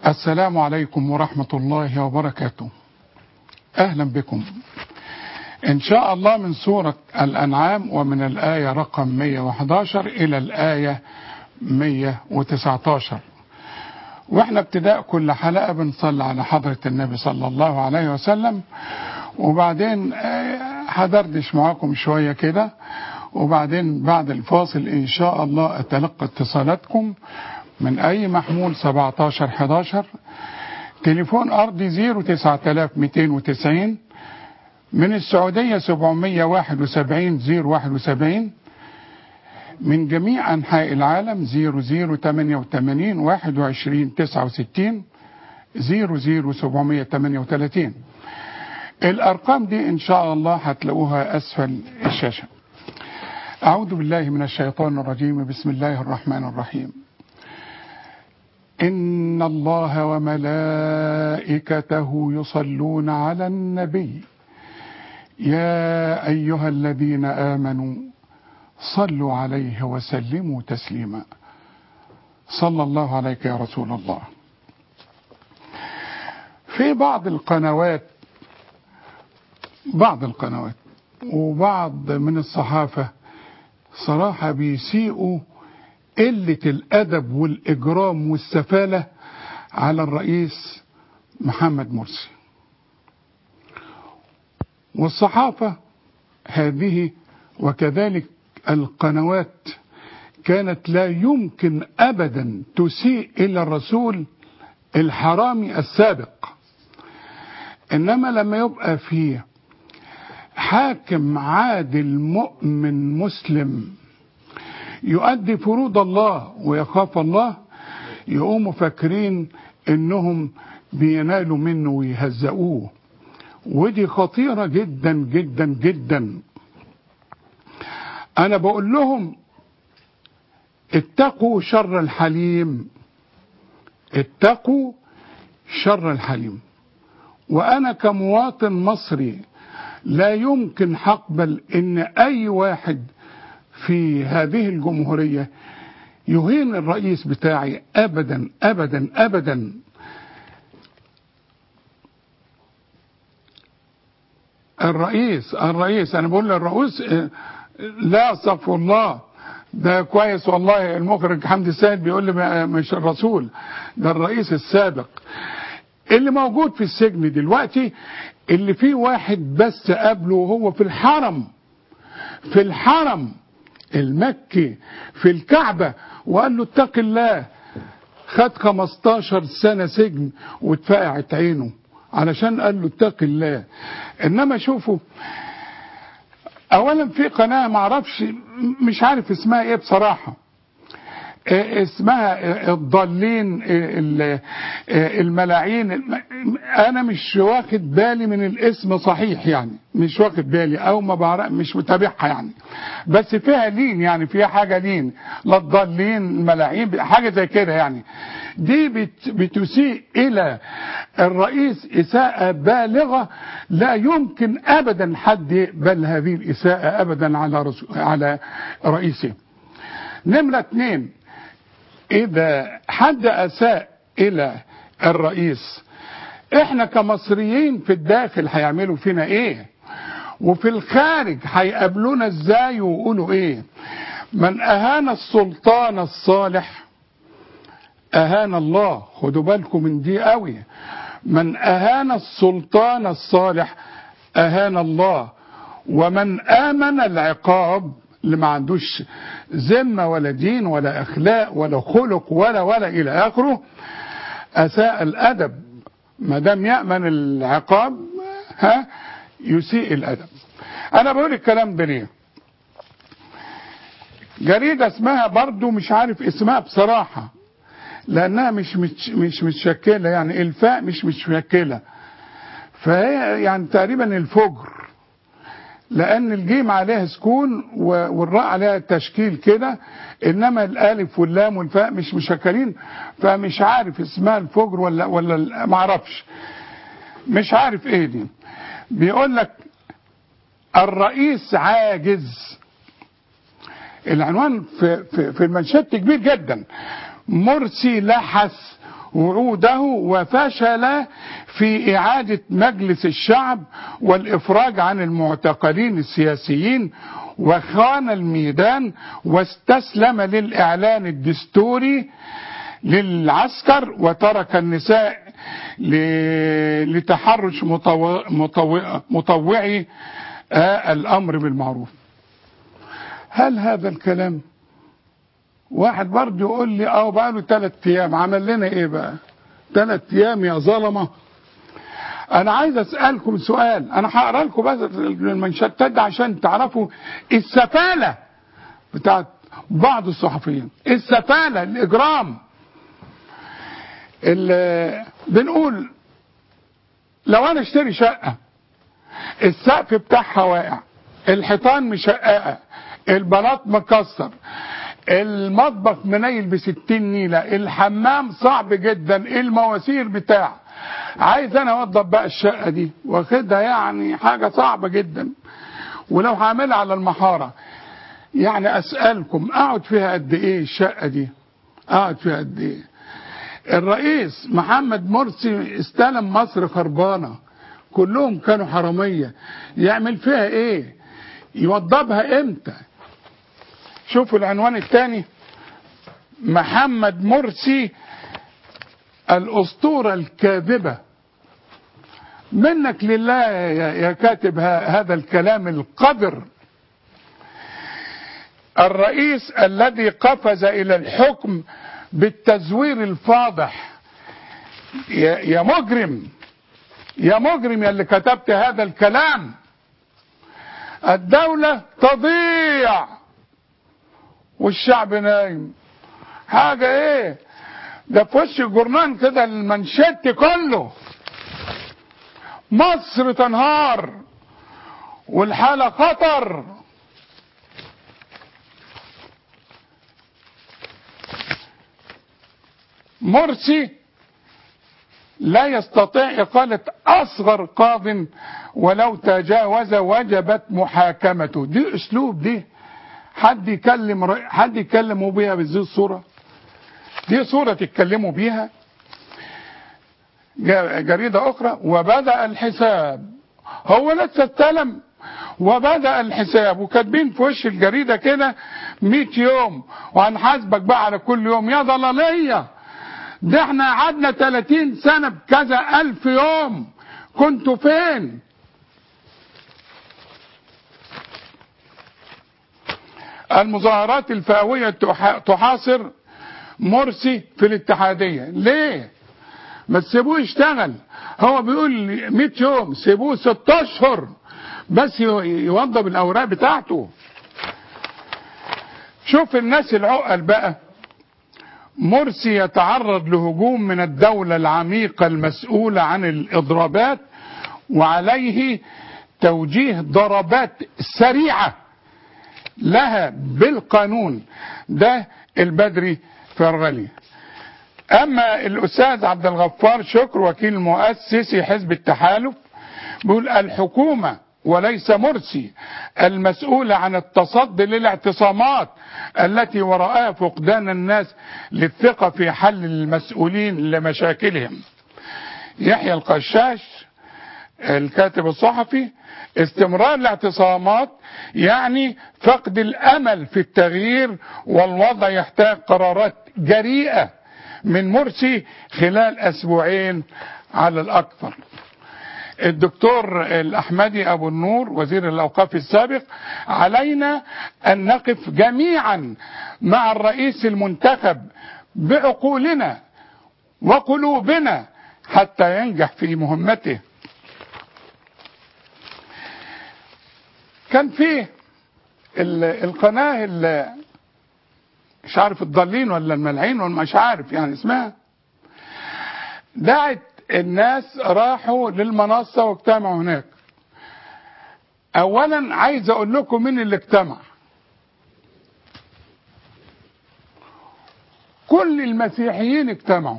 السلام عليكم ورحمة الله وبركاته أهلا بكم إن شاء الله من سورة الأنعام ومن الآية رقم 111 إلى الآية 119 واحنا ابتداء كل حلقة بنصلي على حضرة النبي صلى الله عليه وسلم وبعدين هدردش معاكم شوية كده وبعدين بعد الفاصل إن شاء الله أتلقى اتصالاتكم من أي محمول 17 11 تليفون أرضي 09290 من السعودية 771 071 من جميع أنحاء العالم 0088 21 69 00738 الأرقام دي إن شاء الله هتلاقوها أسفل الشاشة أعوذ بالله من الشيطان الرجيم بسم الله الرحمن الرحيم إن الله وملائكته يصلون على النبي يا أيها الذين آمنوا صلوا عليه وسلموا تسليما صلى الله عليك يا رسول الله في بعض القنوات بعض القنوات وبعض من الصحافة صراحة بيسيئوا قلة الأدب والإجرام والسفالة على الرئيس محمد مرسي والصحافة هذه وكذلك القنوات كانت لا يمكن أبدا تسيء إلى الرسول الحرامي السابق إنما لما يبقى فيه حاكم عادل مؤمن مسلم يؤدي فروض الله ويخاف الله يقوموا فاكرين انهم بينالوا منه ويهزقوه ودي خطيرة جدا جدا جدا انا بقول لهم اتقوا شر الحليم اتقوا شر الحليم وانا كمواطن مصري لا يمكن هقبل ان اي واحد في هذه الجمهورية يهين الرئيس بتاعي ابدا ابدا ابدا الرئيس الرئيس انا بقول للرئيس لا استغفر الله ده كويس والله المخرج حمدي السيد بيقول لي مش الرسول ده الرئيس السابق اللي موجود في السجن دلوقتي اللي فيه واحد بس قبله وهو في الحرم في الحرم المكي في الكعبة وقال له اتق الله خد 15 سنة سجن واتفقعت عينه علشان قال له اتق الله انما شوفوا اولا في قناة معرفش مش عارف اسمها ايه بصراحة اسمها الضالين الملاعين انا مش واخد بالي من الاسم صحيح يعني مش واخد بالي او ما بعرف مش متابعها يعني بس فيها لين يعني فيها حاجه لين لا الضالين الملاعين حاجه زي كده يعني دي بت بتسيء الى الرئيس اساءه بالغه لا يمكن ابدا حد يقبل هذه الاساءه ابدا على رسول على رئيسه نمره اثنين إذا حد أساء إلى الرئيس إحنا كمصريين في الداخل هيعملوا فينا إيه وفي الخارج هيقابلونا إزاي ويقولوا إيه من أهان السلطان الصالح أهان الله خدوا بالكم من دي قوي من أهان السلطان الصالح أهان الله ومن آمن العقاب اللي ما عندوش ذمة ولا دين ولا أخلاق ولا خلق ولا ولا إلى آخره أساء الأدب ما دام يأمن العقاب ها يسيء الأدب أنا بقول الكلام ده ليه جريدة اسمها برضو مش عارف اسمها بصراحة لأنها مش مش مش متشكلة يعني الفاء مش متشكلة فهي يعني تقريبا الفجر لان الجيم عليها سكون والراء عليها تشكيل كده انما الالف واللام والفاء مش مشكلين فمش عارف اسمها الفجر ولا ولا ما اعرفش مش عارف ايه دي بيقول لك الرئيس عاجز العنوان في في, في المنشط كبير جدا مرسي لحس وعوده وفشل في إعادة مجلس الشعب والإفراج عن المعتقلين السياسيين وخان الميدان واستسلم للإعلان الدستوري للعسكر وترك النساء ل- لتحرش مطو- مطو- مطوعي آه، الأمر بالمعروف هل هذا الكلام واحد برضه يقول لي اه بقى له ثلاث ايام عمل لنا ايه بقى ثلاث ايام يا ظلمه انا عايز اسالكم سؤال انا هقرا لكم بس المنشطات ده عشان تعرفوا السفاله بتاعت بعض الصحفيين السفاله الاجرام اللي بنقول لو انا اشتري شقه السقف بتاعها واقع الحيطان مشققه البلاط مكسر المطبخ منيل بستين نيلة الحمام صعب جدا المواسير بتاع عايز انا اوضب بقى الشقة دي واخدها يعني حاجة صعبة جدا ولو هعملها على المحارة يعني اسألكم اقعد فيها قد ايه الشقة دي اقعد فيها قد ايه الرئيس محمد مرسي استلم مصر خربانة كلهم كانوا حرامية يعمل فيها ايه يوضبها امتى شوفوا العنوان الثاني محمد مرسي الأسطورة الكاذبة منك لله يا يا كاتب ه- هذا الكلام القذر الرئيس الذي قفز إلى الحكم بالتزوير الفاضح يا يا مجرم يا مجرم يا اللي كتبت هذا الكلام الدولة تضيع والشعب نايم حاجة ايه ده في وش الجرنان كده المنشط كله مصر تنهار والحالة خطر مرسي لا يستطيع إقالة أصغر قاض ولو تجاوز وجبت محاكمته دي أسلوب دي حد يكلم رأي- حد يكلموا بيها بهذه الصورة دي صورة تتكلموا بيها جا- جريدة أخرى وبدأ الحساب هو لسه استلم وبدأ الحساب وكاتبين في وش الجريدة كده 100 يوم وهنحاسبك بقى على كل يوم يا ضلالية ده احنا قعدنا 30 سنة بكذا ألف يوم كنتوا فين؟ المظاهرات الفئوية تح- تحاصر مرسي في الاتحادية ليه ما تسيبوه يشتغل هو بيقول لي 100 يوم سيبوه 6 اشهر بس يو- يوضب الاوراق بتاعته شوف الناس العقل بقى مرسي يتعرض لهجوم من الدولة العميقة المسؤولة عن الإضرابات وعليه توجيه ضربات سريعة لها بالقانون ده البدري فرغلي اما الاستاذ عبد الغفار شكر وكيل مؤسسي حزب التحالف بيقول الحكومه وليس مرسي المسؤولة عن التصدي للاعتصامات التي وراءها فقدان الناس للثقة في حل المسؤولين لمشاكلهم يحيى القشاش الكاتب الصحفي استمرار الاعتصامات يعني فقد الامل في التغيير والوضع يحتاج قرارات جريئه من مرسي خلال اسبوعين على الاكثر الدكتور الاحمدي ابو النور وزير الاوقاف السابق علينا ان نقف جميعا مع الرئيس المنتخب بعقولنا وقلوبنا حتى ينجح في مهمته كان في ال- القناة ال- مش عارف الضالين ولا الملعين ولا مش عارف يعني اسمها دعت الناس راحوا للمنصة واجتمعوا هناك اولا عايز اقول لكم مين اللي اجتمع كل المسيحيين اجتمعوا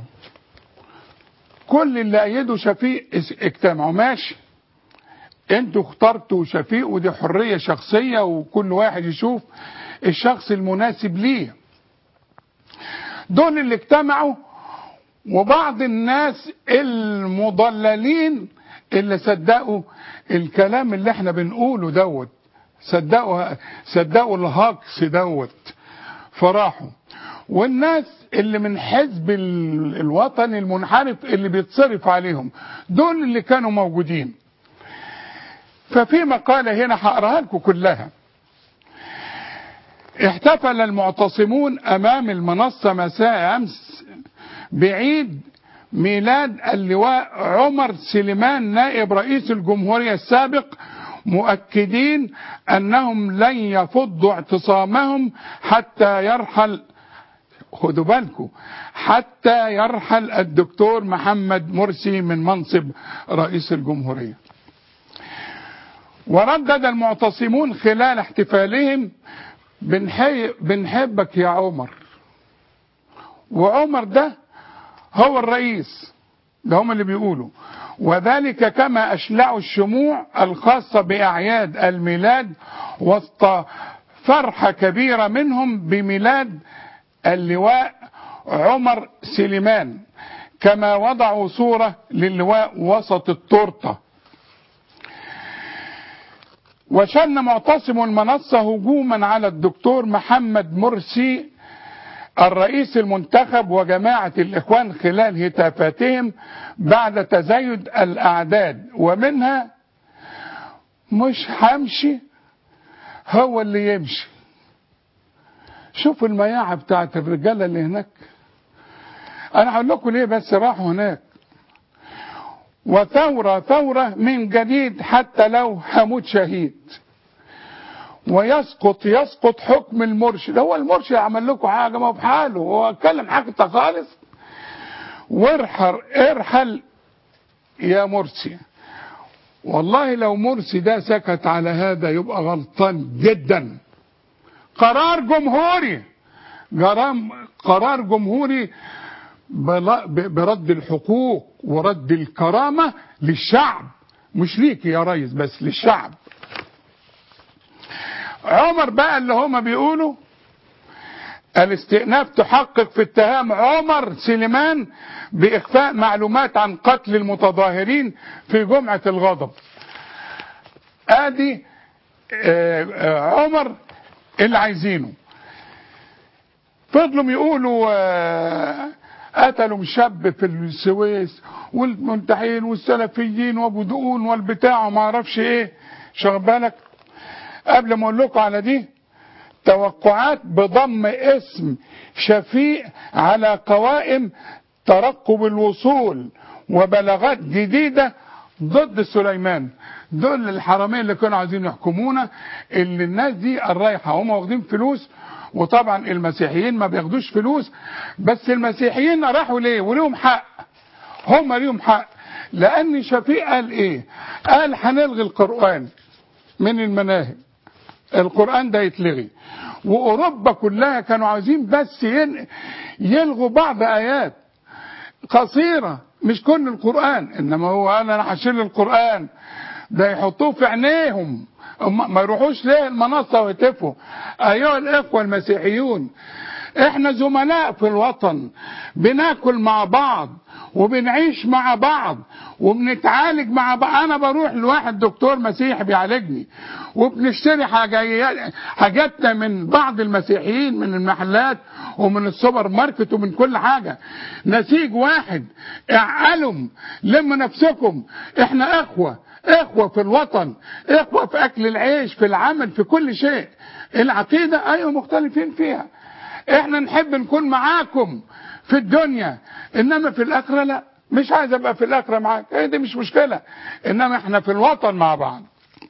كل اللي ايدوا شفيق اس- اجتمعوا ماشي انتوا اخترتوا شفيق ودي حرية شخصية وكل واحد يشوف الشخص المناسب ليه دول اللي اجتمعوا وبعض الناس المضللين اللي صدقوا الكلام اللي احنا بنقوله دوت صدقوا صدقوا الهاكس دوت فراحوا والناس اللي من حزب ال- الوطني المنحرف اللي بيتصرف عليهم دول اللي كانوا موجودين ففي مقالة هنا هقراها لكم كلها احتفل المعتصمون امام المنصة مساء امس بعيد ميلاد اللواء عمر سليمان نائب رئيس الجمهورية السابق مؤكدين انهم لن يفضوا اعتصامهم حتى يرحل خدوا بالكم حتى يرحل الدكتور محمد مرسي من منصب رئيس الجمهورية وردد المعتصمون خلال احتفالهم بنحي بنحبك يا عمر وعمر ده هو الرئيس ده هم اللي بيقولوا وذلك كما أشلعوا الشموع الخاصة بأعياد الميلاد وسط فرحة كبيرة منهم بميلاد اللواء عمر سليمان كما وضعوا صورة للواء وسط التورته وشن معتصم المنصة هجوما على الدكتور محمد مرسي الرئيس المنتخب وجماعة الإخوان خلال هتافاتهم بعد تزايد الأعداد ومنها مش همشي هو اللي يمشي شوفوا المياعة بتاعت الرجالة اللي هناك أنا هقول لكم ليه بس راحوا هناك وثورة ثورة من جديد حتى لو هموت شهيد ويسقط يسقط حكم المرشد هو المرشد عمل لكم حاجة ما هو بحاله هو اتكلم حاجة خالص وارحل ارحل يا مرسي والله لو مرسي ده سكت على هذا يبقى غلطان جدا قرار جمهوري جرام قرار جمهوري بلا- ب- برد الحقوق ورد الكرامة للشعب مش ليك يا ريس بس للشعب عمر بقى اللي هما بيقولوا الاستئناف تحقق في اتهام عمر سليمان بإخفاء معلومات عن قتل المتظاهرين في جمعة الغضب ادي آه، آه، عمر اللي عايزينه فضلوا يقولوا آه، قتلوا شاب في السويس والمنتحين والسلفيين وابو دقون والبتاع وما اعرفش ايه شغل بالك قبل ما اقول لكم على دي توقعات بضم اسم شفيق على قوائم ترقب الوصول وبلاغات جديدة ضد سليمان دول الحرامين اللي كانوا عايزين يحكمونا اللي الناس دي الرايحة هم واخدين فلوس وطبعا المسيحيين ما بياخدوش فلوس بس المسيحيين راحوا ليه وليهم حق هم ليهم حق لان شفيق قال ايه قال هنلغي القرآن من المناهج القرآن ده يتلغي وأوروبا كلها كانوا عايزين بس ين- يلغوا بعض آيات قصيرة مش كل القرآن إنما هو قال أنا هشيل القرآن ده يحطوه في عينيهم أما- ما يروحوش ليه المنصة ويتفوا أيها الإخوة المسيحيون احنا زملاء في الوطن بناكل مع بعض وبنعيش مع بعض وبنتعالج مع بعض انا بروح لواحد دكتور مسيحي بيعالجني وبنشتري حاجات حاجاتنا من بعض المسيحيين من المحلات ومن السوبر ماركت ومن كل حاجة نسيج واحد اعقلوا لموا نفسكم احنا اخوة اخوة في الوطن اخوة في اكل العيش في العمل في كل شيء العقيدة ايوه مختلفين فيها احنا نحب نكون معاكم في الدنيا انما في الاخره لا مش عايز ابقى في الاخره معاك ايه دي مش مشكله انما احنا في الوطن مع بعض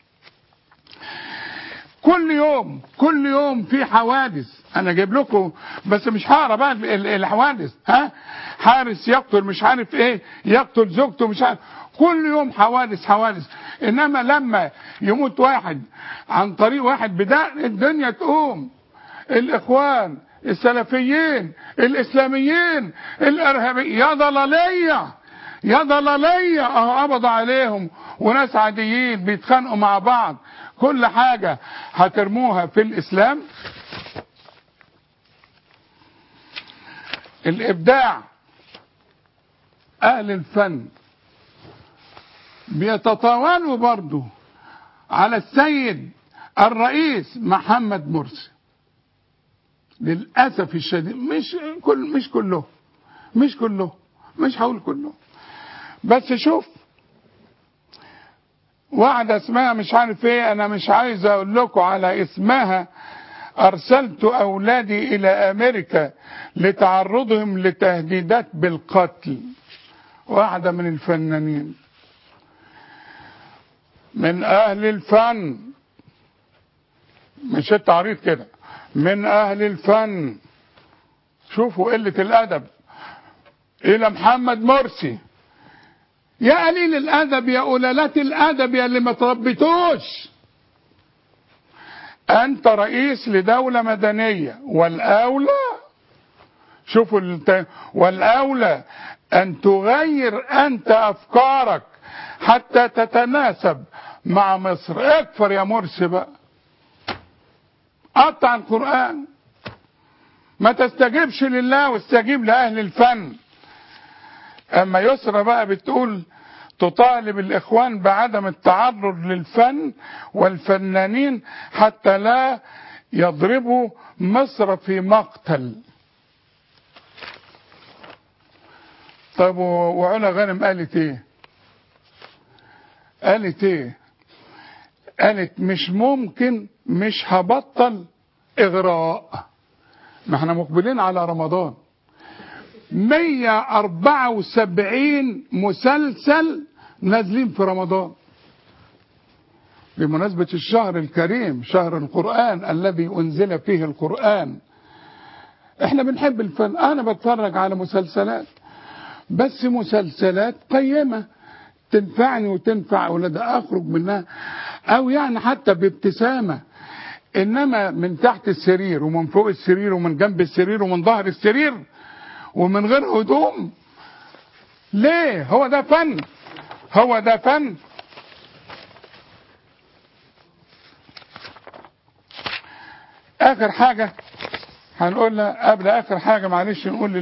كل يوم كل يوم في حوادث انا جايب لكم بس مش هقرا بقى ال- الحوادث ها حارس يقتل مش عارف ايه يقتل زوجته مش عارف كل يوم حوادث حوادث انما لما يموت واحد عن طريق واحد بدا الدنيا تقوم الاخوان السلفيين الاسلاميين الارهابيين يا ضلاليه يا ضلاليه اهو قبض عليهم وناس عاديين بيتخانقوا مع بعض كل حاجه هترموها في الاسلام الابداع اهل الفن بيتطاولوا برضه على السيد الرئيس محمد مرسي للاسف الشديد مش كل مش كله مش كله مش هقول كله بس شوف واحدة اسمها مش عارف ايه انا مش عايز اقول لكم على اسمها ارسلت اولادي الى امريكا لتعرضهم لتهديدات بالقتل واحدة من الفنانين من اهل الفن مش التعريض كده من اهل الفن شوفوا قلة الادب الى محمد مرسي يا قليل الادب يا قلالات الادب يا اللي ما تربيتوش انت رئيس لدولة مدنية والاولى شوفوا الت... والاولى ان تغير انت افكارك حتى تتناسب مع مصر اكفر يا مرسي بقى قطع القرآن ما تستجيبش لله واستجيب لأهل الفن أما يسرى بقى بتقول تطالب الإخوان بعدم التعرض للفن والفنانين حتى لا يضربوا مصر في مقتل طيب وعلا غانم قالت ايه قالت ايه قالت مش ممكن مش هبطل اغراء ما احنا مقبلين على رمضان 174 مسلسل نازلين في رمضان بمناسبة الشهر الكريم شهر القرآن الذي أنزل فيه القرآن احنا بنحب الفن انا بتفرج على مسلسلات بس مسلسلات قيمة تنفعني وتنفع اولاد اخرج منها او يعني حتى بابتسامة انما من تحت السرير ومن فوق السرير ومن جنب السرير ومن ظهر السرير ومن غير هدوم ليه هو ده فن هو ده فن اخر حاجة هنقولها قبل اخر حاجة معلش نقول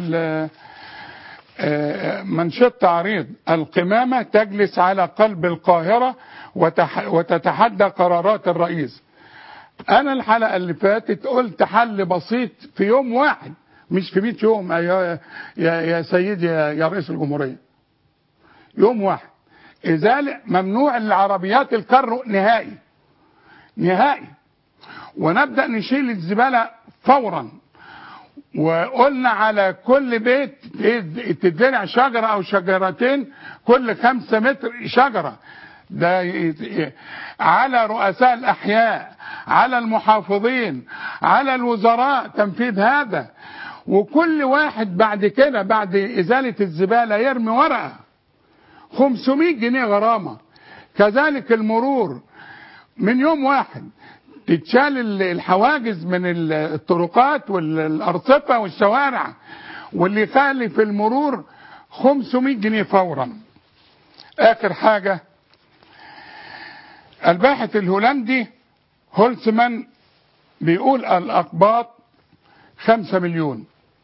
منشط تعريض القمامة تجلس على قلب القاهرة وتتحدى قرارات الرئيس انا الحلقة اللي فاتت قلت حل بسيط في يوم واحد مش في 100 يوم يا, يا, يا سيدي يا, يا رئيس الجمهورية يوم واحد إزالة ممنوع العربيات الكر نهائي نهائي ونبدأ نشيل الزبالة فورا وقلنا على كل بيت تتزرع شجرة أو شجرتين كل خمسة متر شجرة ده على رؤساء الأحياء على المحافظين على الوزراء تنفيذ هذا وكل واحد بعد كده بعد إزالة الزبالة يرمي ورقة 500 جنيه غرامة كذلك المرور من يوم واحد تتشال الحواجز من الطرقات والأرصفة والشوارع واللي يخالف المرور 500 جنيه فورا آخر حاجة الباحث الهولندي هولسمان بيقول الأقباط خمسة مليون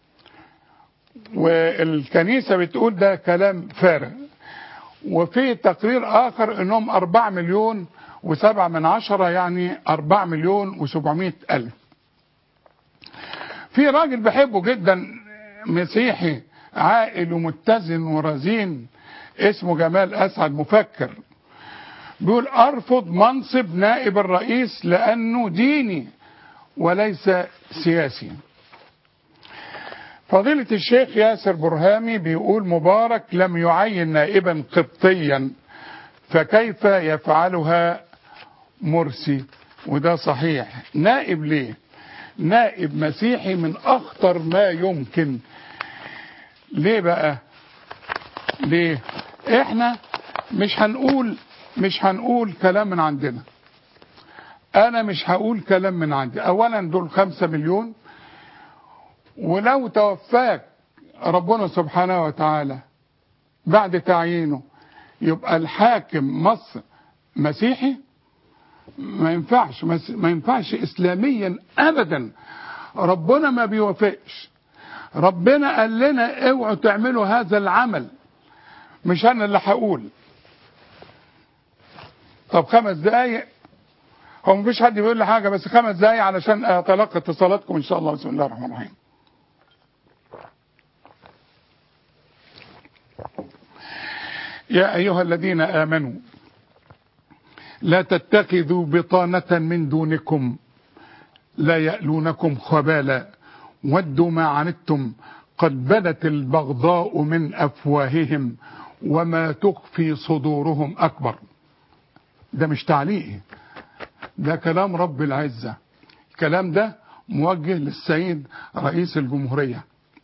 والكنيسة بتقول ده كلام فارغ وفي تقرير آخر انهم أربعة مليون وسبعة من عشرة يعني أربعة مليون وسبعمائة ألف في راجل بحبه جدا مسيحي عاقل ومتزن ورزين اسمه جمال أسعد مفكر بيقول أرفض منصب نائب الرئيس لأنه ديني وليس سياسي فضيلة الشيخ ياسر برهامي بيقول مبارك لم يعين نائبا قبطيا فكيف يفعلها مرسي وده صحيح نائب ليه نائب مسيحي من اخطر ما يمكن ليه بقى ليه احنا مش هنقول مش هنقول كلام من عندنا انا مش هقول كلام من عندي اولا دول خمسة مليون ولو توفاك ربنا سبحانه وتعالى بعد تعيينه يبقى الحاكم مصر مسيحي ما ينفعش ما ينفعش اسلاميا ابدا ربنا ما بيوافقش ربنا قال لنا اوعوا تعملوا هذا العمل مش انا اللي هقول طب خمس دقايق هو مفيش حد بيقول لي حاجه بس خمس دقايق علشان اتلقى اتصالاتكم ان شاء الله بسم الله الرحمن الرحيم يا ايها الذين امنوا لا تتخذوا بطانه من دونكم لا يألونكم خبالا ودوا ما عنتم قد بدت البغضاء من أفواههم وما تخفي صدورهم أكبر ده مش تعليق ده كلام رب العزة الكلام ده موجه للسيد رئيس الجمهورية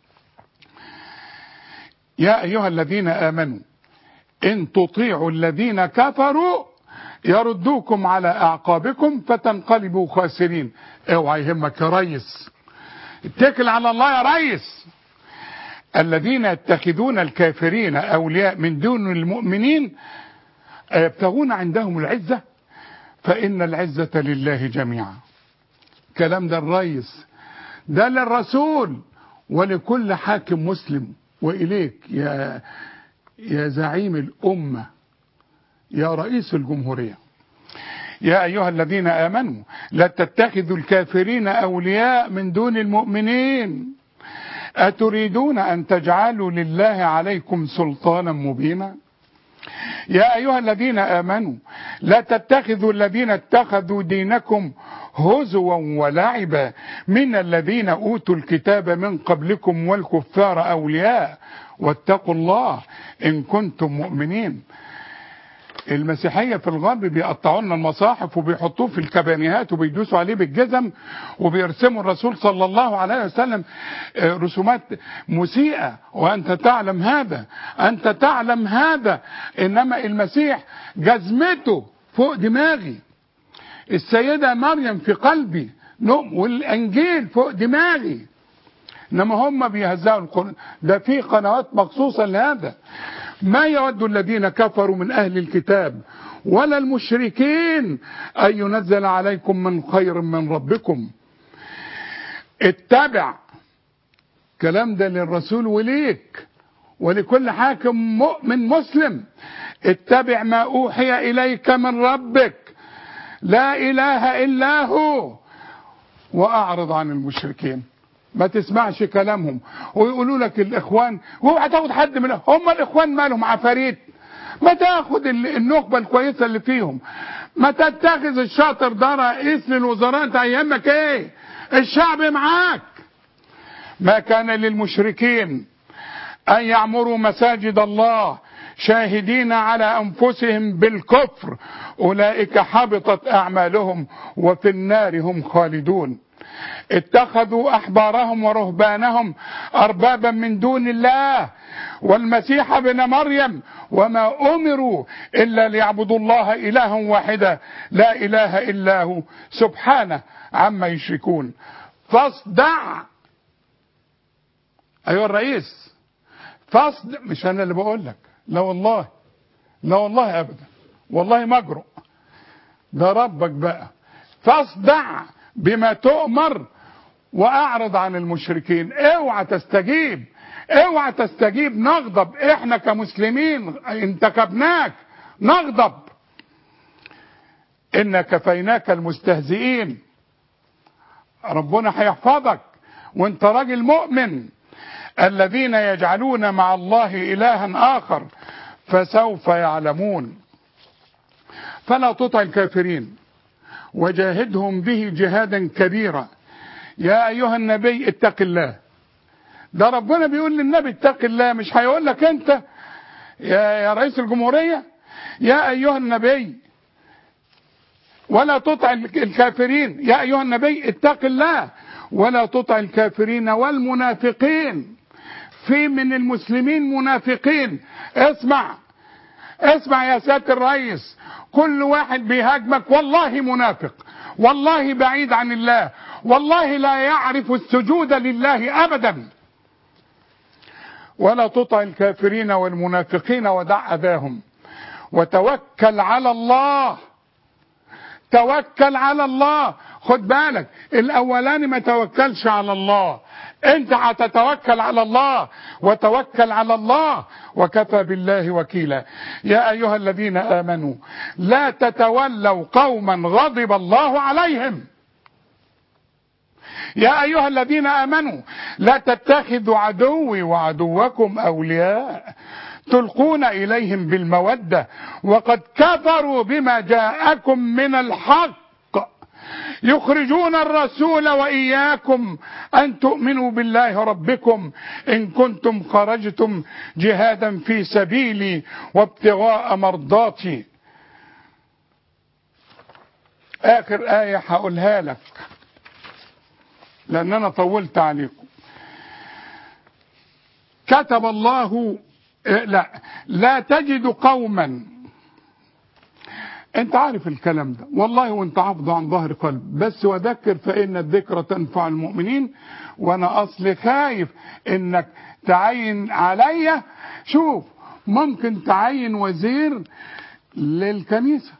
يا أيها الذين آمنوا إن تطيعوا الذين كفروا يردوكم على أعقابكم فتنقلبوا خاسرين اوعى يهمك يا ريس اتكل على الله يا ريس الذين يتخذون الكافرين أولياء من دون المؤمنين يبتغون عندهم العزة فإن العزة لله جميعا كلام ده الريس ده للرسول ولكل حاكم مسلم وإليك يا يا زعيم الأمة يا رئيس الجمهورية يا أيها الذين آمنوا لا تتخذوا الكافرين أولياء من دون المؤمنين أتريدون أن تجعلوا لله عليكم سلطانا مبينا يا أيها الذين آمنوا لا تتخذوا الذين اتخذوا دينكم هزوا ولعبا من الذين أوتوا الكتاب من قبلكم والكفار أولياء واتقوا الله إن كنتم مؤمنين المسيحيه في الغرب بيقطعوا لنا المصاحف وبيحطوه في الكبانيهات وبيدوسوا عليه بالجزم وبيرسموا الرسول صلى الله عليه وسلم رسومات مسيئه وانت تعلم هذا انت تعلم هذا انما المسيح جزمته فوق دماغي السيده مريم في قلبي والانجيل فوق دماغي انما هم بيهزقوا القران ده في قنوات مخصوصه لهذا ما يود الذين كفروا من أهل الكتاب ولا المشركين أن ينزل عليكم من خير من ربكم اتبع كلام ده للرسول وليك ولكل حاكم مؤمن مسلم اتبع ما أوحي إليك من ربك لا إله إلا هو وأعرض عن المشركين ما تسمعش كلامهم ويقولوا لك الاخوان واوعى تاخد حد من هم الاخوان مالهم عفاريت ما تاخد النخبه الكويسه اللي فيهم ما تتخذ الشاطر ده رئيس للوزراء انت يهمك ايه الشعب معاك ما كان للمشركين ان يعمروا مساجد الله شاهدين على انفسهم بالكفر اولئك حبطت اعمالهم وفي النار هم خالدون اتخذوا احبارهم ورهبانهم اربابا من دون الله والمسيح ابن مريم وما امروا الا ليعبدوا الله الها واحدا لا اله الا هو سبحانه عما يشركون فاصدع ايها الرئيس فاصدع مش انا اللي بقول لك لا والله لا والله ابدا والله مجرؤ ده ربك بقى فاصدع بما تؤمر واعرض عن المشركين اوعى تستجيب اوعى تستجيب نغضب احنا كمسلمين انتخبناك نغضب ان كفيناك المستهزئين ربنا هيحفظك وانت راجل مؤمن الذين يجعلون مع الله الها اخر فسوف يعلمون فلا تطع الكافرين وجاهدهم به جهادا كبيرا يا ايها النبي اتق الله ده ربنا بيقول للنبي اتق الله مش هيقول لك انت يا, يا رئيس الجمهوريه يا ايها النبي ولا تطع الكافرين يا ايها النبي اتق الله ولا تطع الكافرين والمنافقين في من المسلمين منافقين اسمع اسمع يا سياده الرئيس كل واحد بيهاجمك والله منافق والله بعيد عن الله والله لا يعرف السجود لله ابدا ولا تطع الكافرين والمنافقين ودع اذاهم وتوكل على الله توكل على الله خد بالك الاولاني ما توكلش على الله انت هتتوكل على الله وتوكل على الله وكفى بالله وكيلا يا ايها الذين امنوا لا تتولوا قوما غضب الله عليهم يا ايها الذين امنوا لا تتخذوا عدوي وعدوكم اولياء تلقون اليهم بالموده وقد كفروا بما جاءكم من الحق يخرجون الرسول واياكم ان تؤمنوا بالله ربكم ان كنتم خرجتم جهادا في سبيلي وابتغاء مرضاتي اخر ايه هقولها لك لان انا طولت عليكم كتب الله لا لا تجد قوما انت عارف الكلام ده والله وانت حافظه عن ظهر قلب بس وذكر فان الذكرى تنفع المؤمنين وانا اصلي خايف انك تعين عليا شوف ممكن تعين وزير للكنيسه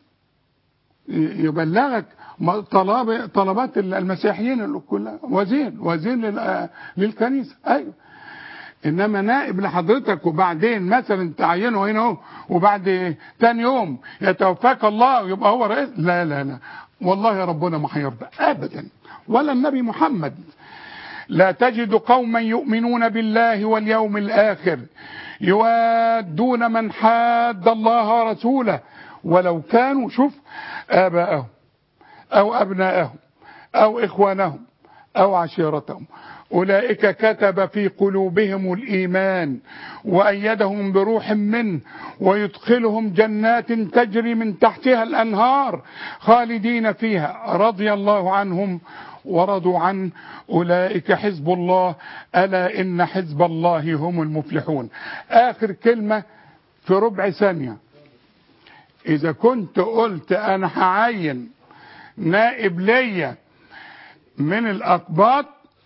يبلغك طلب طلبات المسيحيين كلها وزير وزير للكنيسه ايوه انما نائب لحضرتك وبعدين مثلا تعينه هنا اهو وبعد تاني يوم يتوفاك الله ويبقى هو رئيس لا لا لا والله ربنا ما هيرضى ابدا ولا النبي محمد لا تجد قوما يؤمنون بالله واليوم الاخر يوادون من حاد الله ورسوله ولو كانوا شوف اباءهم او ابناءهم او اخوانهم او عشيرتهم أولئك كتب في قلوبهم الإيمان وأيدهم بروح منه ويدخلهم جنات تجري من تحتها الأنهار خالدين فيها رضي الله عنهم ورضوا عنه أولئك حزب الله ألا إن حزب الله هم المفلحون آخر كلمة في ربع ثانية إذا كنت قلت أنا هعين نائب ليا من الأقباط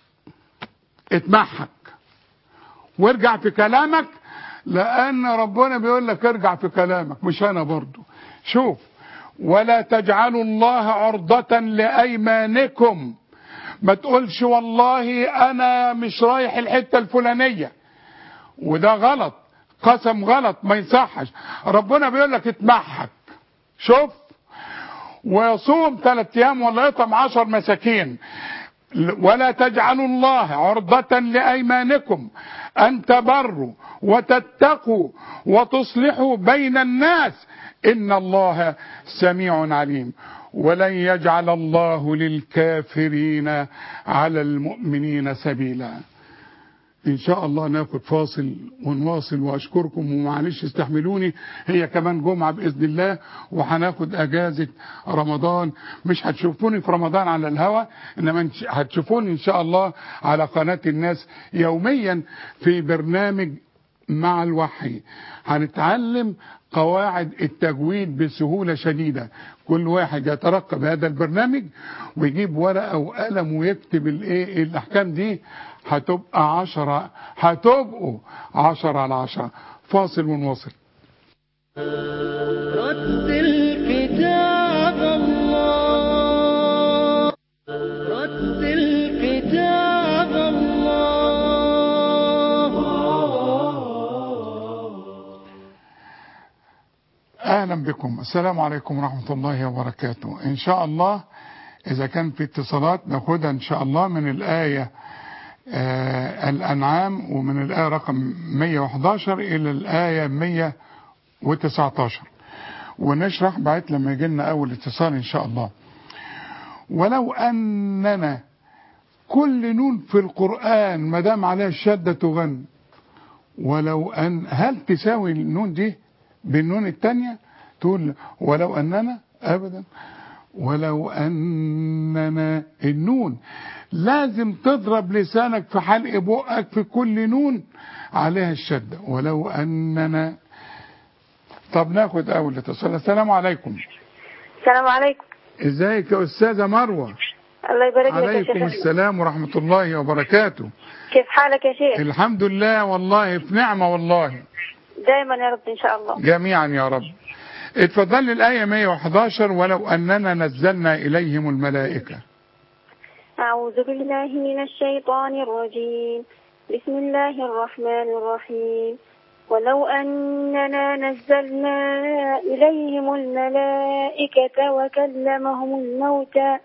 اتمحك وارجع في كلامك لان ربنا بيقول لك ارجع في كلامك مش انا برضو شوف ولا تجعلوا الله عرضة لأيمانكم ما تقولش والله انا مش رايح الحتة الفلانية وده غلط قسم غلط ما يصحش ربنا بيقول لك اتمحك شوف ويصوم ثلاث ايام ولا يطعم عشر مساكين ولا تجعلوا الله عرضة لأيمانكم أن تبروا وتتقوا وتصلحوا بين الناس إن الله سميع عليم ولن يجعل الله للكافرين على المؤمنين سبيلا ان شاء الله ناخد فاصل ونواصل واشكركم ومعلش استحملوني هي كمان جمعه باذن الله وهناخد اجازه رمضان مش هتشوفوني في رمضان على الهوا انما هتشوفوني ان شاء الله على قناه الناس يوميا في برنامج مع الوحي هنتعلم قواعد التجويد بسهولة شديدة كل واحد يترقب هذا البرنامج ويجيب ورقة وقلم ويكتب الايه الاحكام دي هتبقى عشرة هتبقوا عشرة على عشرة فاصل ونواصل رتل كتاب الله رتل كتاب الله اهلا بكم السلام عليكم ورحمة الله وبركاته ان شاء الله اذا كان في اتصالات ناخدها ان شاء الله من الايه آه الأنعام ومن الآية رقم 111 إلى الآية 119 ونشرح بعد لما يجي لنا أول اتصال إن شاء الله ولو أننا كل نون في القرآن ما دام عليها الشدة تغن ولو أن هل تساوي النون دي بالنون الثانية تقول ولو أننا أبدا ولو أننا النون لازم تضرب لسانك في حلق بقك في كل نون عليها الشدة ولو أننا طب ناخد أول اتصال السلام عليكم السلام عليكم ازيك يا أستاذة مروة الله يبارك لك يا عليكم شيخ السلام ورحمة الله وبركاته كيف حالك يا شيخ الحمد لله والله في نعمة والله دائما يا رب ان شاء الله جميعا يا رب اتفضل الآية 111 ولو أننا نزلنا إليهم الملائكة أعوذ بالله من الشيطان الرجيم بسم الله الرحمن الرحيم ولو أننا نزلنا إليهم الملائكة وكلمهم الموتى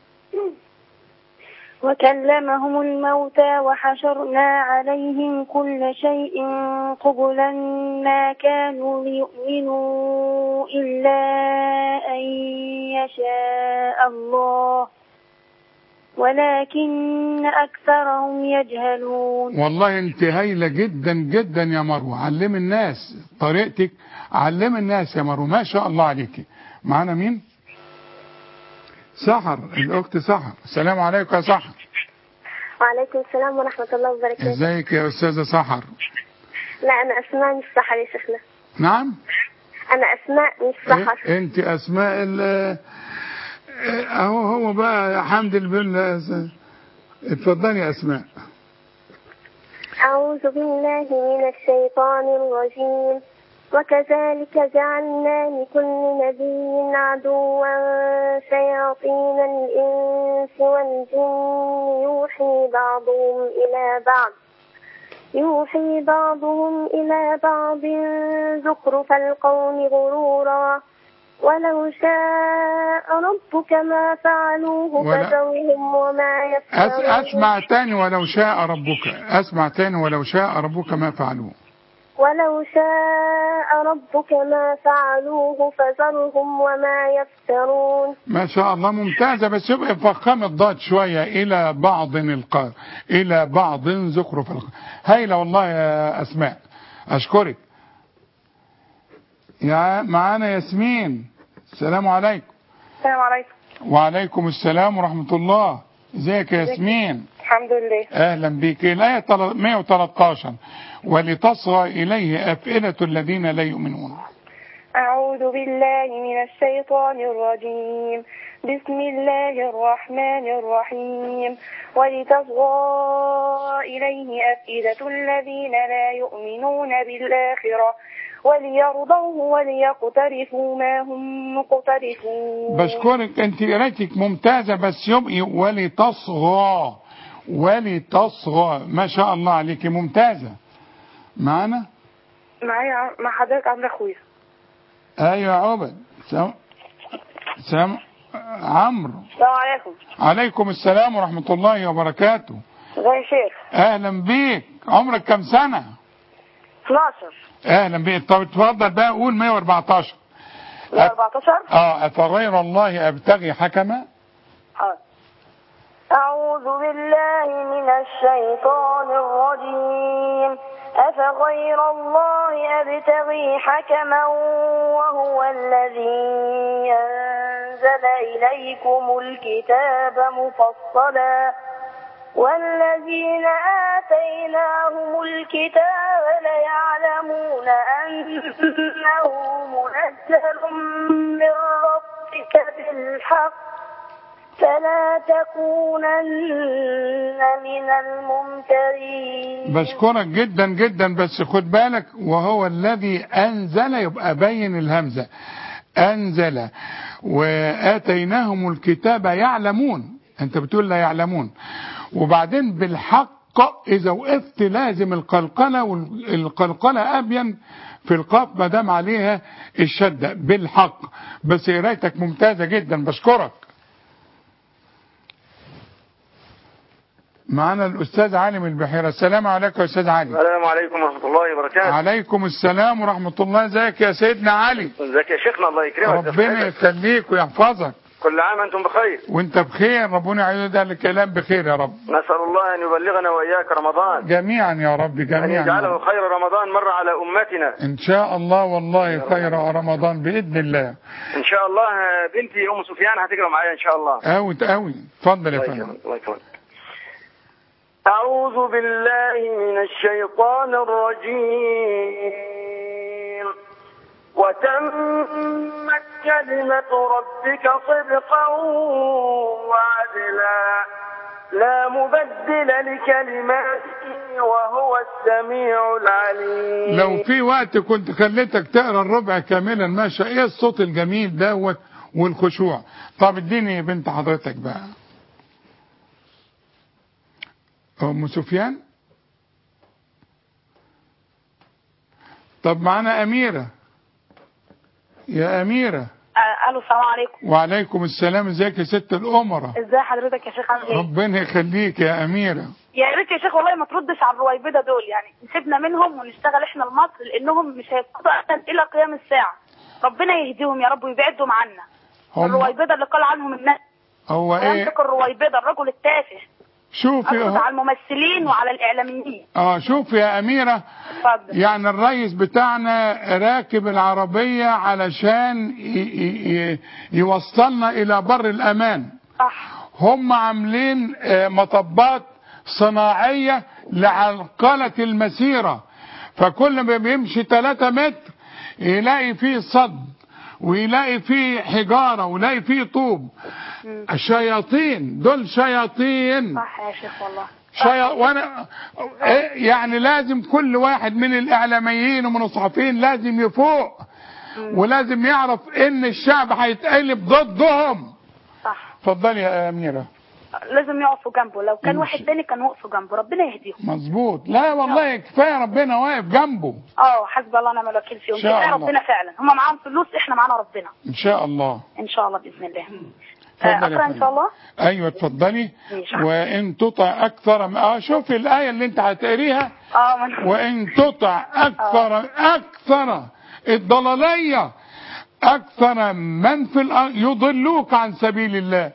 وكلمهم الموتى وحشرنا عليهم كل شيء قبلا ما كانوا ليؤمنوا إلا أن يشاء الله ولكن أكثرهم يجهلون والله انت هايلة جدا جدا يا مروة علم الناس طريقتك علم الناس يا مروة ما شاء الله عليك معانا مين سحر الاخت سحر السلام عليكم يا سحر وعليكم السلام ورحمة الله وبركاته ازيك يا استاذة سحر لا أنا أسماء مش سحر يا شيخنا نعم أنا أسماء مش سحر إيه؟ انت اسماء ال إيه، اهو هو بقى يا حمد لله اتفضلي يا اسماء أعوذ بالله من الشيطان الرجيم وكذلك جعلنا لكل نبي عدوا شياطين الإنس والجن يوحي بعضهم إلى بعض يوحي بعضهم إلى بعض زخرف القول غرورا ولو شاء ربك ما فعلوه ولا- فذرهم وما أس يفترون اسمع تاني ولو شاء ربك اسمع تاني ولو شاء ربك ما فعلوه ولو شاء ربك ما فعلوه فذرهم وما يفترون ما شاء الله ممتازة بس يبقى فخام الضاد شوية إلى بعض القار إلى بعض زخرف القار هايلة والله يا أسماء أشكرك يا معانا ياسمين السلام عليكم السلام عليكم وعليكم السلام ورحمة الله ازيك يا ياسمين الحمد لله أهلا بك الآية تل- 113 ولتصغى إليه أفئدة الذين لا يؤمنون أعوذ بالله من الشيطان الرجيم بسم الله الرحمن الرحيم ولتصغى إليه أفئدة الذين لا يؤمنون بالآخرة وليرضوه وليقترفوا ما هم مقترفون بشكرك انت قرايتك ممتازة بس يبقي ولتصغى ولتصغى ما شاء الله عليك ممتازة معنا معايا مع حضرتك عمرو أخويا ايوه يا عبد سم... سم... عمرو السلام عليكم عليكم السلام ورحمة الله وبركاته ازي يا شيخ اهلا بيك عمرك كم سنة 12 اهلا بيك طب اتفضل بقى قول 114 لا 14 اه افغير الله ابتغي حكما حاضر. أعوذ بالله من الشيطان الرجيم أفغير الله أبتغي حكما وهو الذي أنزل إليكم الكتاب مفصلا والذين آتيناهم الكتاب ليعلمون أنه منزل من ربك بالحق فلا تكونن من الممترين بشكرك جدا جدا بس خد بالك وهو الذي انزل يبقى بين الهمزه انزل واتيناهم الكتاب يعلمون انت بتقول لا يعلمون وبعدين بالحق اذا وقفت لازم القلقله والقلقله ابين في القاف ما دام عليها الشده بالحق بس قرايتك ممتازه جدا بشكرك معنا الاستاذ علي من البحيره السلام عليكم يا استاذ علي السلام عليكم ورحمة الله وبركاته عليكم السلام ورحمة الله ازيك يا سيدنا علي ازيك يا شيخنا الله يكرمك ربنا يخليك ويحفظك كل عام أنتم بخير وانت بخير ربنا يعيد الكلام بخير يا رب نسأل الله أن يبلغنا وإياك رمضان جميعا يا رب أن جميعا يا يجعله رب. خير رمضان مر على أمتنا ان شاء الله والله خير رمضان باذن الله إن شاء الله بنتي أم سفيان هتقرأ معايا إن شاء الله قوي قوي اتفضل يا الله فندم يكرمك الله يكرمك أعوذ بالله من الشيطان الرجيم وتمت كلمة ربك صدقا وعدلا لا مبدل لكلماته وهو السميع العليم لو في وقت كنت خليتك تقرا الربع كاملا ماشي ايه الصوت الجميل دوت والخشوع طب اديني بنت حضرتك بقى ام سفيان طب معانا اميره يا اميره آه، الو السلام عليكم وعليكم السلام ازيك يا ست الامراء ازي حضرتك يا شيخ عامل ايه ربنا يخليك يا اميره يا ريت يا شيخ والله ما تردش على الرويبده دول يعني نسيبنا منهم ونشتغل احنا لمصر لانهم مش هيفقدوا ابدا الى قيام الساعه ربنا يهديهم يا رب ويبعدهم عنا هم الرويبده اللي قال عنهم الناس هو ايه يمسك الرويبده الرجل التافه شوفي اقصد اهو. على الممثلين وعلى الاعلاميين اه شوفي يا اميره اتفضل يعني الرئيس بتاعنا راكب العربيه علشان ي- ي- ي- يوصلنا الى بر الامان صح هم عاملين آه، مطبات صناعية لعرقلة المسيرة فكل ما بيمشي 3 متر يلاقي فيه صد ويلاقي فيه حجارة ويلاقي فيه طوب الشياطين دول شياطين صح يا شيخ والله شيا... وانا إيه يعني لازم كل واحد من الاعلاميين ومن الصحفيين لازم يفوق ولازم يعرف ان الشعب هيتقلب ضدهم صح اتفضلي يا اميره لازم يقفوا جنبه لو كان مم. واحد تاني كان وقفوا جنبه ربنا يهديهم مظبوط لا والله كفايه ربنا واقف جنبه اه حسبي الله ونعم الوكيل فيهم إن شاء كفايه الله. ربنا فعلا هم معاهم فلوس احنا معانا ربنا ان شاء الله ان شاء الله باذن الله اتفضل يا آه، اقرا ان فندم. شاء الله ايوه اتفضلي ماشي. وان تطع اكثر من اه شوفي الايه اللي انت هتقريها اه من... وان تطع اكثر اكثر الضلاليه اكثر من في الارض يضلوك عن سبيل الله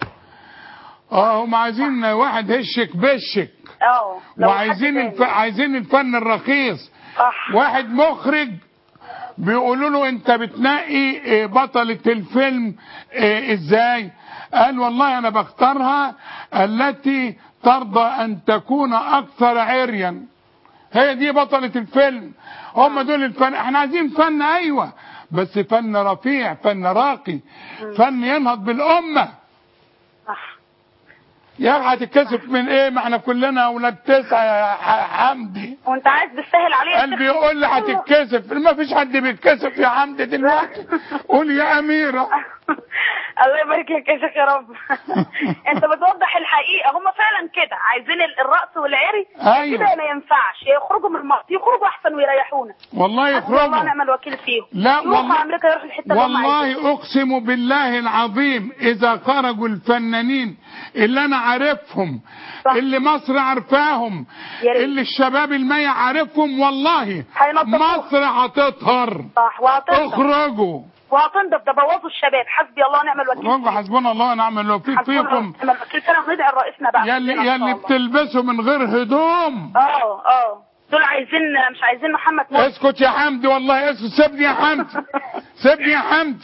اه هم عايزين واحد هشك بشك اه لو وعايزين حد الف... تاني. عايزين الفن الرخيص صح واحد مخرج بيقولوا له انت بتنقي اه، بطلة الفيلم اه، ازاي قال والله انا بختارها التي ترضى ان تكون اكثر عريا هي دي بطلة الفيلم هم دول الفن احنا عايزين فن ايوه بس فن رفيع فن راقي فن ينهض بالامه صح يا أخي هتتكسف من ايه ما احنا كلنا اولاد تسعه يا ح- حمدي وانت عايز تسهل عليه يا قلبي شيخ؟ يقول لي هتتكسف ما فيش حد بيتكسف يا حمدي دلوقتي قول يا اميره الله يبارك لك يا شيخ يا رب انت بتوضح الحقيقه هم فعلا كده عايزين ال- الرأس والعري أيوة. كده ما ينفعش يخرجوا من المصر يخرجوا احسن ويريحونا والله حسبي الله يخرجوا ونعم الوكيل فيهم لا يروحوا والله امريكا يروحوا الحته اللي هم عايزينها. والله اقسم بالله العظيم اذا خرجوا الفنانين اللي انا عارفهم صح. اللي مصر عارفاهم يا ريت. اللي الشباب المية عارفهم والله هينضفوها. مصر هتطهر صح وهتنضف اخرجوا وهتنضف ده بوظوا الشباب حسبي الله ونعم الوكيل اخرجوا حسبنا الله ونعم الوكيل حسبنا الله فيكم ونعم الوكيل فعلا ندعي لرئيسنا بقى يلي إن شاء يلي الله. بتلبسوا من غير هدوم اه اه دول عايزين مش عايزين محمد مرسي اسكت يا حمدي والله اسكت سيبني يا حمدي سيبني يا حمدي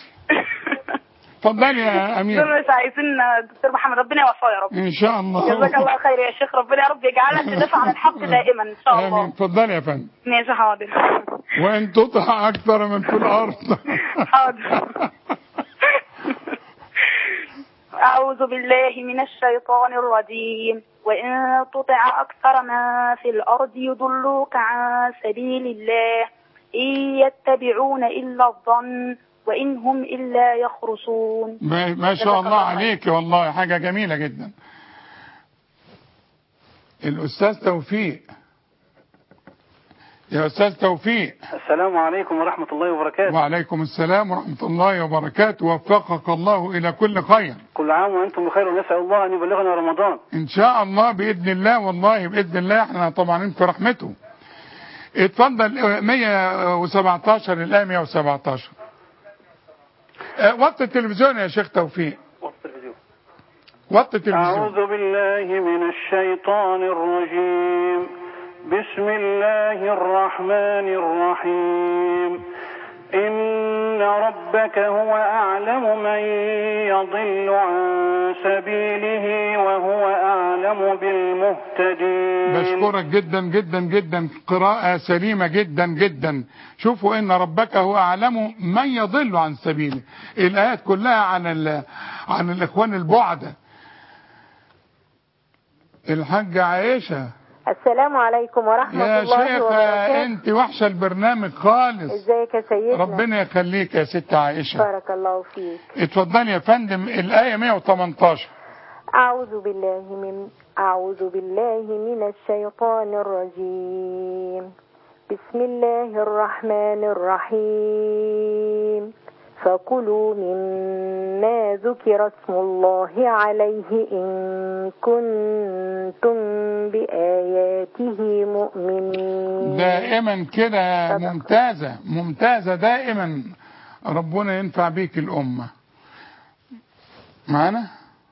اتفضلي يا امير دول مش عايزين دكتور محمد ربنا يوفقه يا رب ان شاء الله جزاك الله خير يا شيخ ربنا يا رب يجعلك تدافع عن الحق دائما ان شاء امين الله اتفضلي يا فندم ماشي حاضر وان تطع اكثر من في الارض حاضر أعوذ بالله من الشيطان الرجيم وإن تطع أكثر ما في الأرض يضلوك عن سبيل الله إن يتبعون إلا الظن وإن هم إلا يخرصون ما ما شاء جزاك الله الله خير. عليك والله حاجة جميلة جدا الأستاذ توفيق يا أستاذ توفيق السلام عليكم ورحمة الله وبركاته وعليكم السلام ورحمة الله وبركاته وفقك الله إلى كل خير كل عام وأنتم بخير ونسأل الله أن يبلغنا رمضان إن شاء الله بإذن الله والله بإذن الله احنا طبعا في رحمته اتفضل 117 الآية 117 اه، وطي التلفزيون يا شيخ توفيق وطي التلفزيون أعوذ بالله من الشيطان الرجيم بسم الله الرحمن الرحيم إن ربك هو أعلم من يضل عن سبيله وهو أعلم بالمهتدين بشكرك جدا جدا جدا قراءة سليمة جدا جدا شوفوا ان ربك هو اعلم من يضل عن سبيله الايات كلها عن ال... عن الاخوان البعدة الحاجة عائشة السلام عليكم ورحمة يا الله شيخة وبركاته انت وحشة البرنامج خالص ازيك يا سيدنا ربنا يخليك يا ست عائشة بارك الله فيك اتفضلي يا فندم الآية 118 أعوذ بالله من أعوذ بالله من الشيطان الرجيم بسم الله الرحمن الرحيم فكلوا مما ذكر اسم الله عليه إن كنتم بآياته مؤمنين دائما كده صدق. ممتازة ممتازة دائما ربنا ينفع بيك الأمة معانا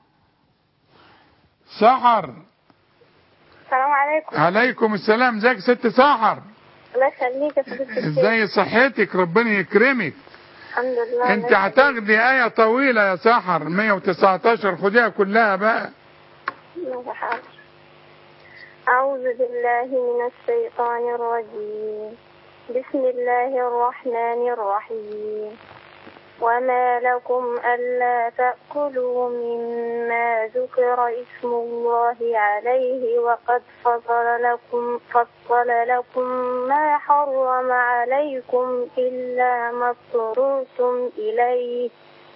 سحر السلام عليكم عليكم السلام ازيك يا ست سحر الله يخليك يا فضيلة الشيخ ازاي صحتك ربنا يكرمك الحمد لله انت الله هتاخدي آية طويلة يا سحر 119 خديها كلها بقى يخليك. حاضر. أعوذ بالله من الشيطان الرجيم بسم الله الرحمن الرحيم وما لكم ألا تأكلوا مما ذكر اسم الله عليه وقد فصل لكم فصل لكم ما حرم عليكم إلا ما اضطررتم إليه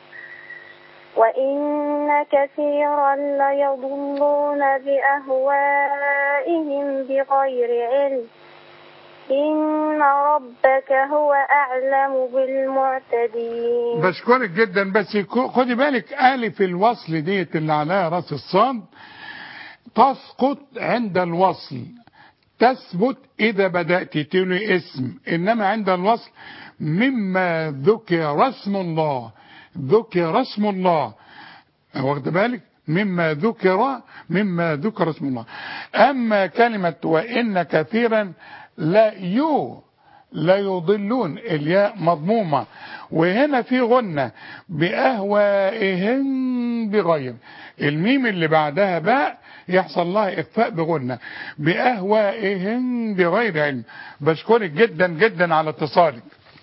وإن كثيرا ليضلون بأهوائهم بغير علم إن ربك هو أعلم بالمعتدين بشكرك جدا بس يكو- خدي بالك ألف الوصل ديت اللي عليها راس الصاد تسقط عند الوصل تثبت إذا بدأت تقولي اسم إنما عند الوصل مما ذكر اسم الله ذكر اسم الله واخد بالك مما ذكر مما ذكر اسم الله أما كلمة وإن كثيرا لا يو لا يضلون الياء مضمومة وهنا في غنة بأهوائهم بغير الميم اللي بعدها باء يحصل لها إخفاء بغنة بأهوائهم بغير علم بشكرك جدا جدا على اتصالك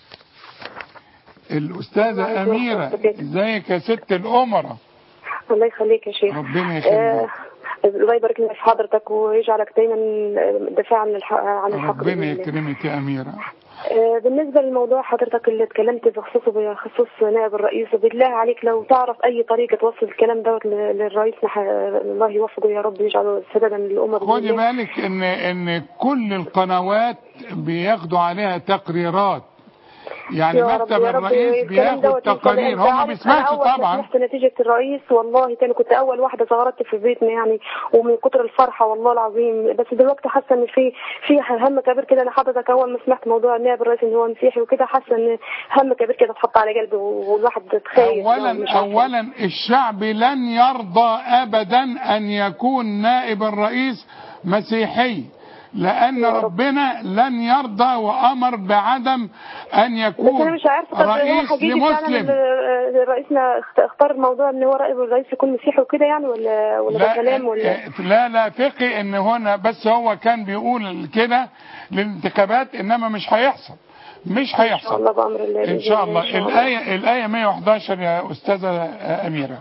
الأستاذة أميرة ازيك يا ست الأمرة الله يخليك يا شيخ ربنا آه، يخليك الله يبارك لنا في حضرتك ويجعلك دايما دفاع عن الحق عن الحق ربنا بإذن الله. يكرمك يا أميرة آه، بالنسبة للموضوع حضرتك اللي اتكلمت بخصوصه بخصوص نائب الرئيس بالله عليك لو تعرف أي طريقة توصل الكلام دوت ل- للرئيس نح- الله يوفقه يا رب يجعله سددا للأمة بإذن خدي الله. بالك ان ان كل القنوات بياخدوا عليها تقريرات يعني يا رب مكتب يا رب الرئيس الكلام بياخد دوت يوصل. تقارير أنت هو ما عارف بيسمعش أنا أول ما طبعا سمعت نتيجة الرئيس والله تاني كنت أول واحدة زغرت في بيتنا يعني ومن كتر الفرحة والله العظيم بس دلوقتي حاسة إن في في هم كبير كده أنا حضرتك أول ما سمعت موضوع النائب الرئيس إن هو مسيحي وكده حاسة إن هم كبير كده اتحط على قلبي والواحد تخيل اولا اولا الشعب لن يرضى ابدا ان يكون نائب الرئيس مسيحي لان ربنا لن يرضى وامر بعدم ان بس أنا يكون مش عارفة طب هو رئيس حقيقي فعلا لمسلم ال- رئيسنا اخت- اختار موضوع إن هو نائب الرئيس يكون مسيحي وكده يعني ولا ولا ده كلام ولا لا لا فقي ان هنا بس هو كان بيقول كده للانتخابات انما مش هيحصل مش إن شاء هيحصل الله بأمر الله ان بإذن شاء الله إن شاء الايه الايه 111 يا استاذه اميره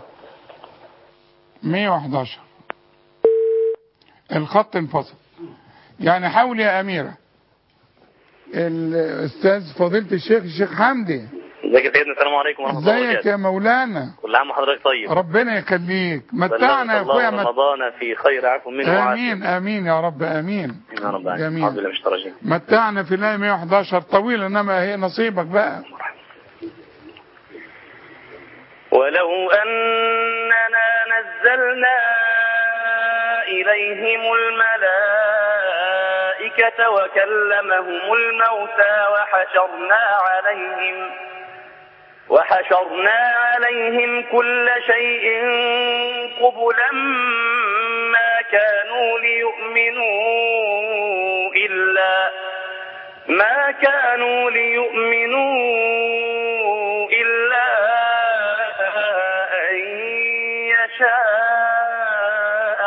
111 الخط انفصل يعني حاول يا اميره الاستاذ فضيله الشيخ الشيخ حمدي ازيك يا سيدنا السلام عليكم ورحمه الله ازيك وبركاته يا مولانا كل عام وحضرتك طيب ربنا يخليك متعنا يا بلغك اخويا الله مت... رمضان في خير عفو منه وعافيه امين امين يا رب امين يا رب العالمين جميل. اعوذ بالله من الشيطان الرجيم متعنا في الايه 111 طويله انما هي نصيبك بقى ولو أننا نزلنا إليهم الملائكة وكلمهم الموتى وحشرنا عليهم وحشرنا عليهم كل شيء قبلا ما كانوا ليؤمنوا إلا ما كانوا ليؤمنوا إلا أن يشاء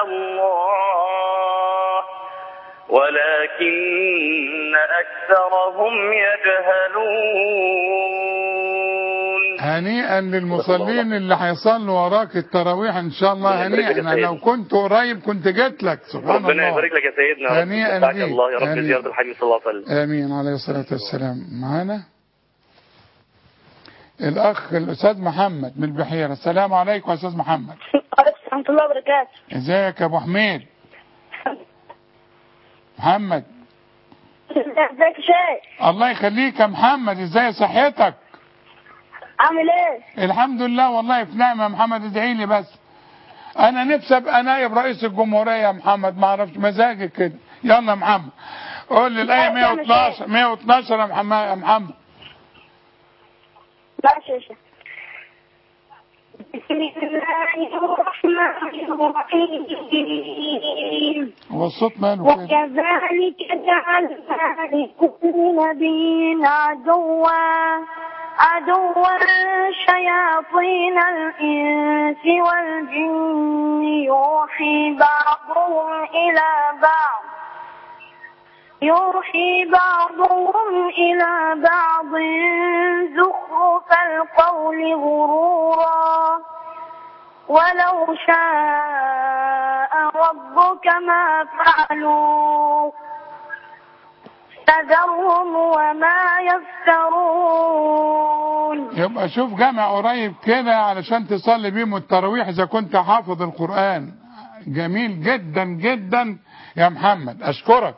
الله ولكن أكثرهم يجهلون هنيئا للمصلين اللي هيصلوا وراك التراويح ان شاء الله ربنا يبارك لك هنيئا يا انا لو سيدي. كنت قريب كنت جيت لك سبحان ربنا الله يبارك لك يا سيدنا رب هنيئا يمتعك بيك. الله يا رب هنيئا. زيارة الحبيب صلى الله عليه وسلم امين عليه الصلاه والسلام معانا الاخ الاستاذ محمد من البحيره السلام عليكم يا استاذ محمد ورحمة الله وبركاته ازيك يا ابو حميد محمد ازيك يا شيخ الله يخليك يا محمد ازاي صحتك عامل ايه؟ الحمد لله والله في نعمه يا محمد ادعي لي بس انا نفسي ابقى نائب رئيس الجمهوريه يا محمد ما اعرفش مزاجي كده يلا يا محمد قول لي الايه 112 112 يا محمد يا محمد ماشي يا شيخ بسم الله الرحمن الرحيم هو الصوت ماله كده وكذلك جعلنا لكل نبي عدوا عدوا شياطين الإنس والجن يوحي بعضهم إلى بعض يوحي بعضهم إلى بعض زخرف القول غرورا ولو شاء ربك ما فعلوا فذرهم وما يفترون يبقى شوف جامع قريب كده علشان تصلي بيهم التراويح اذا كنت حافظ القرآن جميل جدا جدا يا محمد اشكرك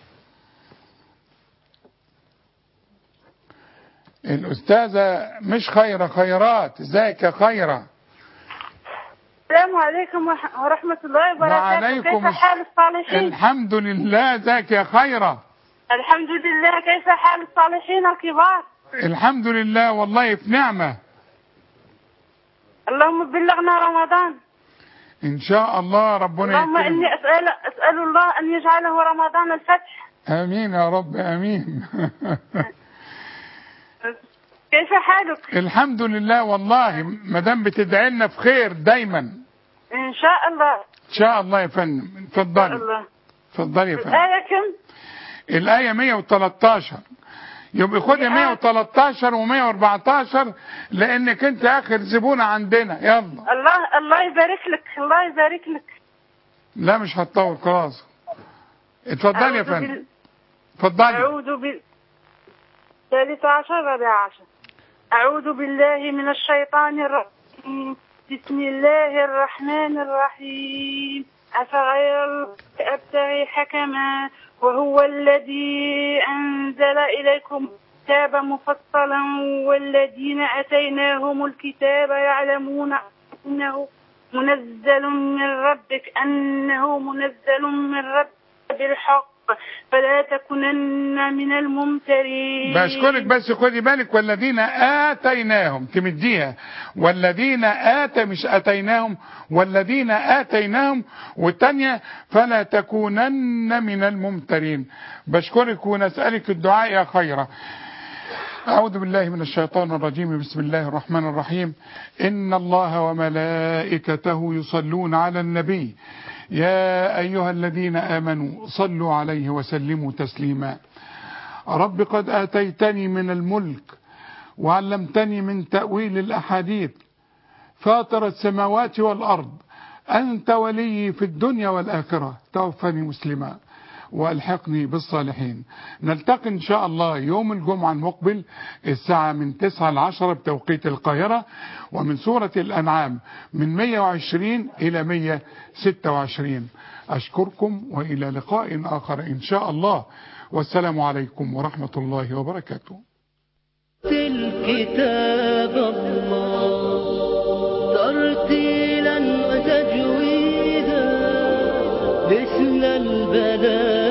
الأستاذة مش خيرة خيرات ازيك يا خيرة السلام عليكم وح- ورحمة الله وبركاته وعليكم كيف حال الصالحين الحمد لله ازيك يا خيرة الحمد لله كيف حال الصالحين الكبار الحمد لله والله في نعمة اللهم بلغنا رمضان ان شاء الله ربنا اللهم يكرمك إني أسأل, أسأل الله أن يجعله رمضان الفتح امين يا رب امين كيف حالك الحمد لله والله ما دام بتدعي لنا في خير دايما إن شاء الله ان شاء الله يا فندم اتفضلي الله اتفضلي يا فندم الآية كم الآية 113 يبقى خدي 113 و114 لأنك أنت آخر زبونة عندنا يلا الله الله يبارك لك الله يبارك لك لا مش هتطول خلاص اتفضلي يا أعوذ فندم بال- اتفضلي أعوذ بال ثالث عشر رابع عشر أعوذ بالله من الشيطان الرجيم بسم الله الرحمن الرحيم أفغير الله أبتغي حكما وهو الذي أنزل إليكم الكتاب مفصلا والذين أتيناهم الكتاب يعلمون أنه منزل من ربك أنه منزل من ربك بالحق فلا تكونن من الممترين بشكرك بس خدي بالك والذين آتيناهم تمديها والذين آتى مش آتيناهم والذين آتيناهم والتانية فلا تكونن من الممترين بشكرك ونسألك الدعاء يا خيرا أعوذ بالله من الشيطان الرجيم بسم الله الرحمن الرحيم إن الله وملائكته يصلون على النبي يا أيها الذين آمنوا صلوا عليه وسلموا تسليما رب قد آتيتني من الملك وعلمتني من تأويل الأحاديث فاطر السماوات والأرض أنت ولي في الدنيا والآخرة توفني مسلما والحقني بالصالحين نلتقي إن شاء الله يوم الجمعة المقبل الساعة من 9 ل 10 بتوقيت القاهرة ومن سورة الأنعام من 120 إلى 126 أشكركم وإلى لقاء آخر إن شاء الله والسلام عليكم ورحمة الله وبركاته الكتاب الله ترتيلا وتجويدا مثل البلاء